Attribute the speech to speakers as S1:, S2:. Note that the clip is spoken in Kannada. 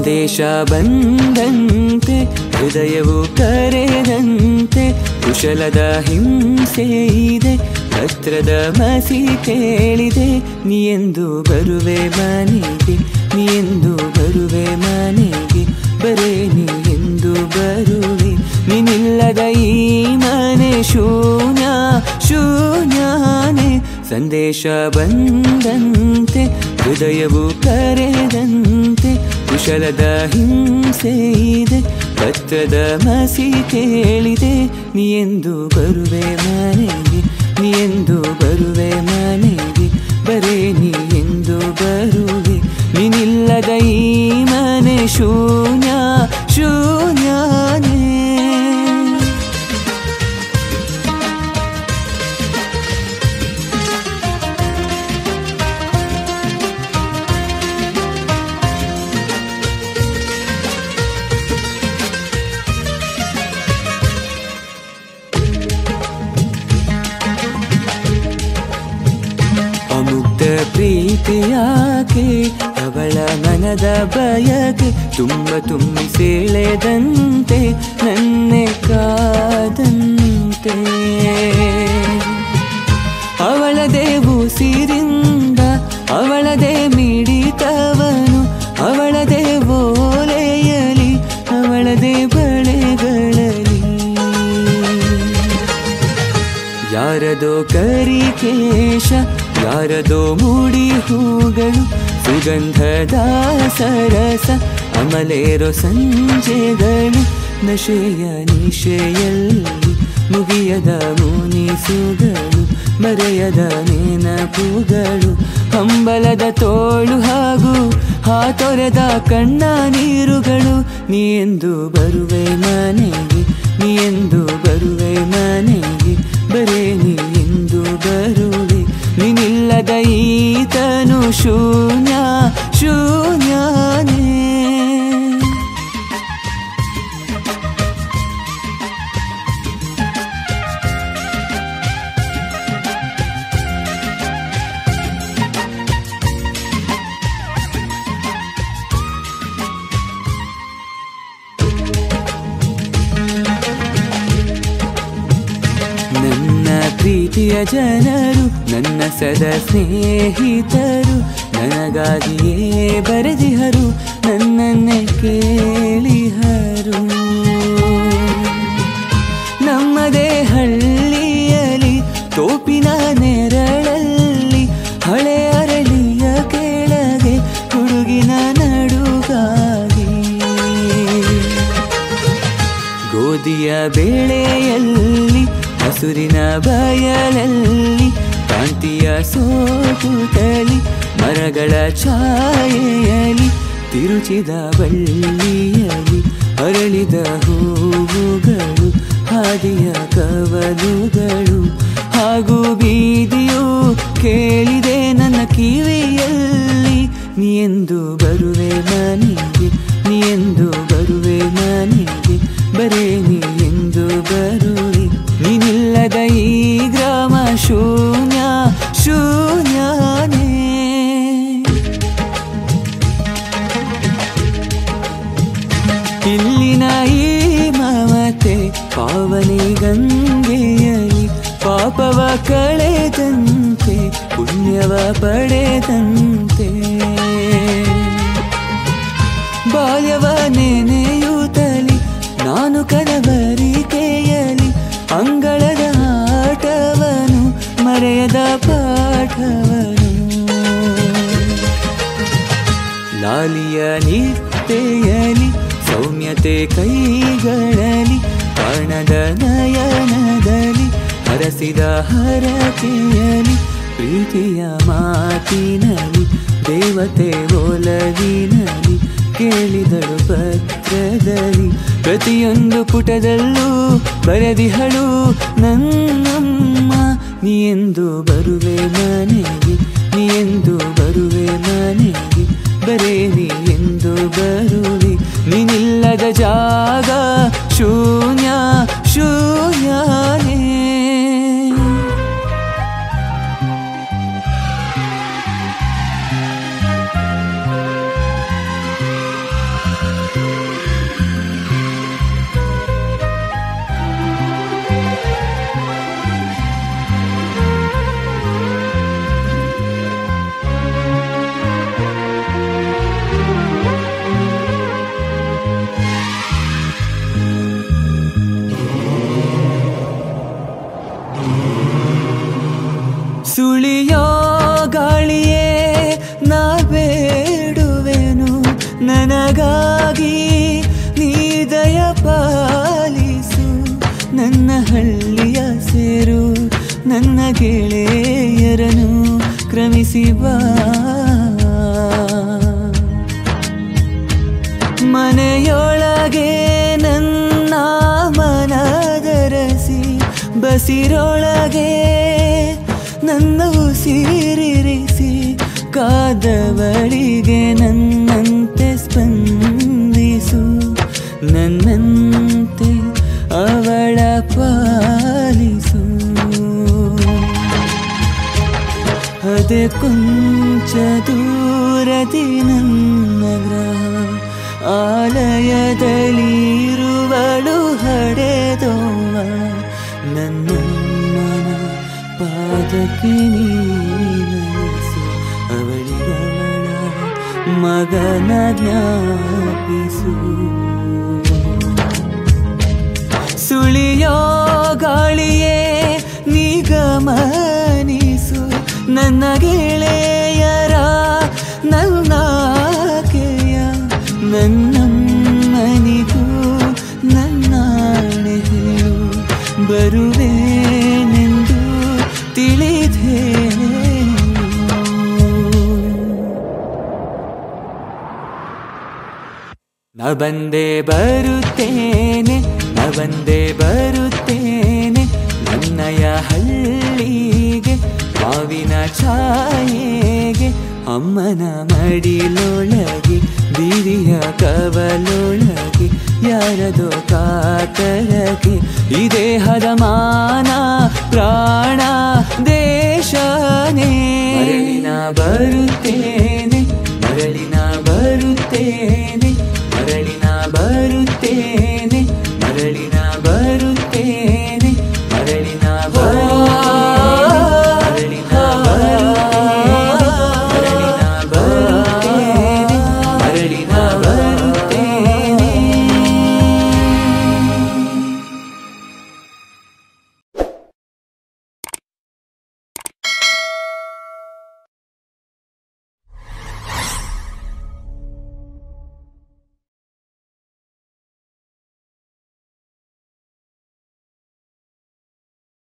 S1: ಸಂದೇಶ ಬಂದಂತೆ ಹೃದಯವು ಕರೆದಂತೆ ಕುಶಲದ ಹಿಂಸೆ ಇದೆ ಹತ್ರದ ಮಸಿ ಕೇಳಿದೆ ನೀ ಎಂದು ಬರುವೆ ಮನೆಗೆ ನೀ ಎಂದು ಬರುವೆ ಮನೆಗೆ ಬರೇ ನೀ ಎಂದು ಬರುವೆ ನೀನಿಲ್ಲದ ಈ ಮನೆ ಶೂನ್ಯ ಶೂನ್ಯನೇ ಸಂದೇಶ ಬಂದಂತೆ ಹೃದಯವು ಕರೆದಂತೆ ಕುಶಲದ ಹಿಂಸೆ ಇದೆ ಪತ್ರದ ಮಸಿ ಕೇಳಿದೆ ನೀ ಎಂದು ಬರುವೆ ಮನೆಗೆ ನೀ ಎಂದು ಬರುವೆ ಮನೆಗೆ ಬರೇ ನೀ ಎಂದು ಬರುವೆ ನೀನಿಲ್ಲದ ಈ ಮನೆ ಶೂನ್ಯ ಶೂನ್ಯನೇ ಅಮುಕ್ತ ಪ್ರೀತಿಯಾಕೆ ಅವಳ ಮನದ ಬಯಕೆ ತುಂಬ ತುಂಬಿ ಸೆಳೆದಂತೆ ನನ್ನೆ ಕಾದಂತೆ ಅವಳದೇ ಉಸಿರಿಂದ ಅವಳದೇ ಮಿಡಿತವನು ಅವಳದೇ ಓಲೆಯಲಿ ಅವಳದೇ ಬಳೆಗಳಲ್ಲಿ ಯಾರದೋ ಕರಿಕೇಶ ಯಾರದೋ ಮುಡಿ ಹೂಗಳು ಸುಗಂಧದ ಸರಸ ಅಮಲೇರೋ ಸಂಜೆಗಳು ನಶೆಯ ನಿಶೆಯಲ್ಲಿ ಮುಗಿಯದ ಮುನಿಸುಗಳು ಮರೆಯದ ನೆನಪುಗಳು ಹಂಬಲದ ತೋಳು ಹಾಗೂ ಹಾತೊರೆದ ಕಣ್ಣ ನೀರುಗಳು ನೀ ಎಂದು ಬರುವೆ ಮನೆಗೆ ನೀ ಎಂದು ಬರುವೆ ಮನೆಗೆ ಬರೇ ನೀ ಎಂದು ಬರುವೆ ನೀನಿಲ್ಲದ ಈತನು ಶೂನ್ಯ ಶೂನ್ಯನೇ ನನ್ನ ಪ್ರೀತಿಯ ಜನರು ನನ್ನ ಸದಾ ಸ್ನೇಹಿತರು ನನಗಾಗಿಯೇ ಬರೆದಿಹರು ನನ್ನನ್ನೇ ಕೇಳಿಹರು ನಮ್ಮದೇ ಹಳ್ಳಿಯಲಿ ತೋಪಿನ ನೆರಳಲ್ಲಿ ಹಳೆ ಅರಳಿಯ ಕೆಳಗೆ ಹುಡುಗಿನ ನಡುಗಾಗಿ ಗೋಧಿಯ ಬೆಳೆಯಲ್ಲಿ ಹಸುರಿನ ಬಯಲಲ್ಲಿ ಕಾಂತಿಯ ಸೋಪುತಲಿ ಮರಗಳ ಛಾಯೆಯಲಿ ತಿರುಚಿದ ಬಳ್ಳಿಯಲಿ ಅರಳಿದ ಹೂವುಗಳು ಹಾದಿಯ ಕವಲುಗಳು ಹಾಗೂ ಬೀದಿಯು ಕೇಳಿದೆ ನನ್ನ ಕಿವಿಯಲ್ಲಿ ನೀ ಎಂದು ಬರುವೆ ಮನೆಗೆ ನೀ ಎಂದು ಬರುವೆ ಮನೆಗೆ ಬರೇ ನೀ ಎಂದು ಬರುವೆ ನೀನಿಲ್ಲದ ಈ ಗ್ರಾಮ ಶೂನ್ಯ ಶೂನ್ಯನೇ ಇಲ್ಲಿನ ಈ ಮಮತೆ ಪಾವನಿ ಗಂಗೆಯಲಿ ಪಾಪವ ಕಳೆದಂತೆ ಪುಣ್ಯವ ಪಡೆದಂತೆ ಬಾಲ್ಯವ ನೆನೆಯುತ್ತಲಿ ನಾನು ಕನವರಿಕೆಯಲಿ ಅಂಗಳದ ಆಟವನು ಮರೆಯದ ಪಾಠವನು ಲಾಲಿಯ ನಿತ್ಯೆಯಲಿ ಸೌಮ್ಯತೆ ಕೈಗಳಲ್ಲಿ ಕಾಣದ ನಯನದಲ್ಲಿ ಹರಸಿದ ಹರಕೆಯಲಿ ಪ್ರೀತಿಯ ಮಾತಿನಲಿ ದೇವತೆ ಒಲವಿನಲಿ ಕೇಳಿದಳು ಪತ್ರದಲ್ಲಿ ಪ್ರತಿಯೊಂದು ಪುಟದಲ್ಲೂ ಬರೆದಿಹಳು ನನ್ನಮ್ಮ ನೀ ಎಂದು ಬರುವೆ ಮನೆಗೆ ನೀ ಎಂದು ಬರುವೆ ಮನೆಗೆ ಬರೇ ನೀ ಎಂದು ಬರುವೆ ನೀನಿಲ್ಲದ ಜಾಗ ಶೂನ್ಯ ಶೂನ್ಯನೇ ನನಗಾಗಿ ನೀ ದಯ ಪಾಲಿಸು ನನ್ನ ಹಳ್ಳಿಯ ಸೇರು ನನ್ನ ಗೆಳೆಯರನು ಕ್ರಮಿಸಿ ಬಾ ಮನೆಯೊಳಗೆ ನನ್ನ ಮನದರಸಿ ಬಸಿರೊಳಗೆ ನನ್ನ ಉಸಿರಿರಿಸಿ ಕಾದವಳಿಗೆ ನನ್ನಂತೆ ಸ್ಪಂದಿಸು ನನ್ನಂತೆ ಅವಳ ಪಾಲಿಸು ಅದೇ ಕೊಂಚ ದೂರದಿ ನನ್ನ ಗ್ರಹ ಆಲಯದಲ್ಲಿರುವಳು ಹಡೆದೋವ ನನ್ನ ಮನ ಪಾದಕ್ಕೆ ನೀನಸು ಅವಳಿಗವಳ ಮಗನ ಜ್ಞಾಪಿಸು ಸುಳಿಯೋ ಗಾಳಿಯೇ ನೀ ಗಮನಿಸು ನನ್ನ ಗೆಳೆಯರ ನನ್ನಾಕೆಯ ನನ್ನಮ್ಮನಿಗೂ ನನ್ನಾಣೆ ಹೇಳು ಬರುವೇನೆಂದು ತಿಳಿದೇ ನ ಬಂದೆ ಬರುತ್ತೇನೆ ನ ಬಂದೆ ಬರುತ್ತೇನೆ ನನ್ನಯ ಹಳ್ಳಿಗೆ ಮಾವಿನ ಛಾಯೆಗೆ ಅಮ್ಮನ ಮಡಿಲೊಳಗೆ ಬೀದಿಯ ಕವಲೊಳಗೆ ಯಾರದೋ ಕಾತರಗೆ ಈ ದೇಹದ ಮಾನ ಪ್ರಾಣ ದೇಶನೇ ಮರಳಿನ ಬರುತ್ತೇನೆ ಮರಳಿನ ಬರುತ್ತೇನೆ